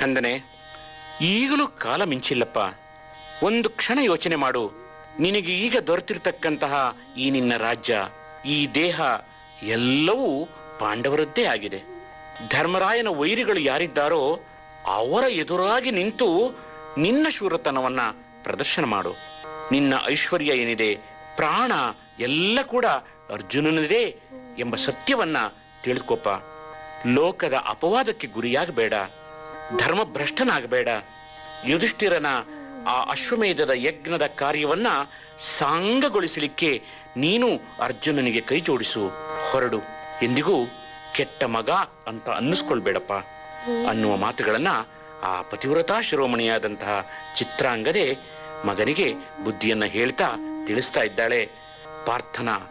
ಕಂದನೆ ಈಗಲೂ ಕಾಲ ಮಿಂಚಿಲ್ಲಪ್ಪ ಒಂದು ಕ್ಷಣ ಯೋಚನೆ ಮಾಡು ನಿನಗೆ ಈಗ ದೊರೆತಿರ್ತಕ್ಕಂತಹ ಈ ನಿನ್ನ ರಾಜ್ಯ ಈ ದೇಹ ಎಲ್ಲವೂ ಪಾಂಡವರದ್ದೇ ಆಗಿದೆ ಧರ್ಮರಾಯನ ವೈರಿಗಳು ಯಾರಿದ್ದಾರೋ ಅವರ ಎದುರಾಗಿ ನಿಂತು ನಿನ್ನ ಶೂರತನವನ್ನ ಪ್ರದರ್ಶನ ಮಾಡು ನಿನ್ನ ಐಶ್ವರ್ಯ ಏನಿದೆ ಪ್ರಾಣ ಎಲ್ಲ ಕೂಡ ಅರ್ಜುನನದೇ ಎಂಬ ಸತ್ಯವನ್ನ ತಿಳ್ಕೊಪ್ಪ ಲೋಕದ ಅಪವಾದಕ್ಕೆ ಗುರಿಯಾಗಬೇಡ ಧರ್ಮಭ್ರಷ್ಟನಾಗಬೇಡ ಯುಧಿಷ್ಠಿರನ ಆ ಅಶ್ವಮೇಧದ ಯಜ್ಞದ ಕಾರ್ಯವನ್ನ ಸಾಂಗಗೊಳಿಸಲಿಕ್ಕೆ ನೀನು ಅರ್ಜುನನಿಗೆ ಕೈ ಜೋಡಿಸು ಹೊರಡು ಎಂದಿಗೂ ಕೆಟ್ಟ ಮಗ ಅಂತ ಅನ್ನಿಸ್ಕೊಳ್ಬೇಡಪ್ಪ ಅನ್ನುವ ಮಾತುಗಳನ್ನ ಆ ಪತಿವ್ರತಾ ಶಿರೋಮಣಿಯಾದಂತಹ ಚಿತ್ರಾಂಗದೆ ಮಗನಿಗೆ ಬುದ್ಧಿಯನ್ನ ಹೇಳ್ತಾ ತಿಳಿಸ್ತಾ ಇದ್ದಾಳೆ ಪಾರ್ಥನ